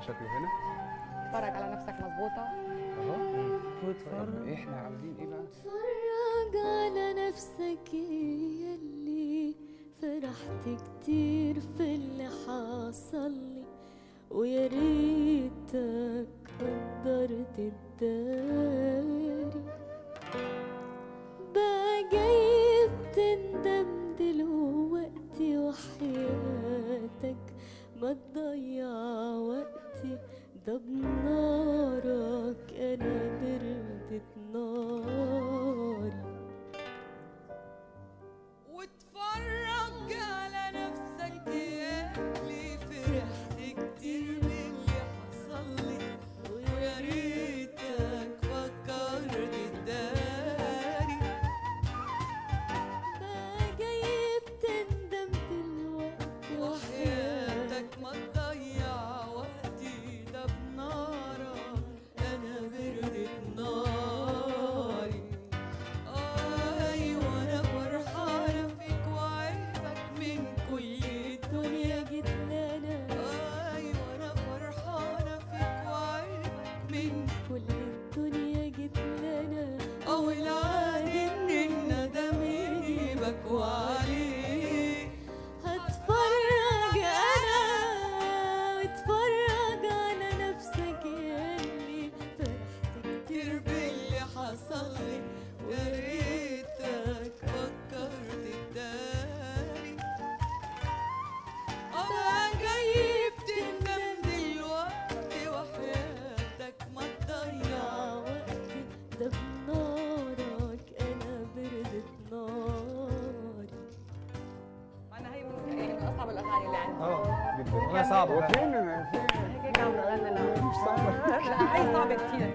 شكله هنا اتفرج على نفسك مظبوطه اهو طب واتفرج احنا عاوزين ايه بقى اتفرج على نفسك يلي فرحت كتير في اللي حصل لي ويا ريتك قدرت الداري بقى جاي بتندم دلوقتي وحياتك ما تضيع وقتي ده بنارك انا بردت ناري واتفرج على نفسك يا اللي فرحت كتير باللي حصل لي ويا ريتك فكرت تداري بقى جاي بتندم دلوقتي وحياتك ما تضيع وقتي ده بنارك انا بردت ناري آه ايوه انا فرحانه فيك وعيبك من كل الدنيا الدنيا جيت لنا ايوه انا فرحانه فيك وعيبك من كل الدنيا جيت لنا او العادي ان الندم يجيبك وعليك هتفرج انا واتفرج على نفسك يلي فرحت كتير كتير باللي حصل لي ويا ريتك فكرت تداري أنا جاي بتندم دلوقتي وحياتك ما تضيع يا وقتي ده بنارك انا بردت ناري انا هي من يعني من اصعب الاغاني اللي عندي اه جدا انا صعب هو فين فين هيك عم نغني لها مش صعبه لا هي صعبه كثير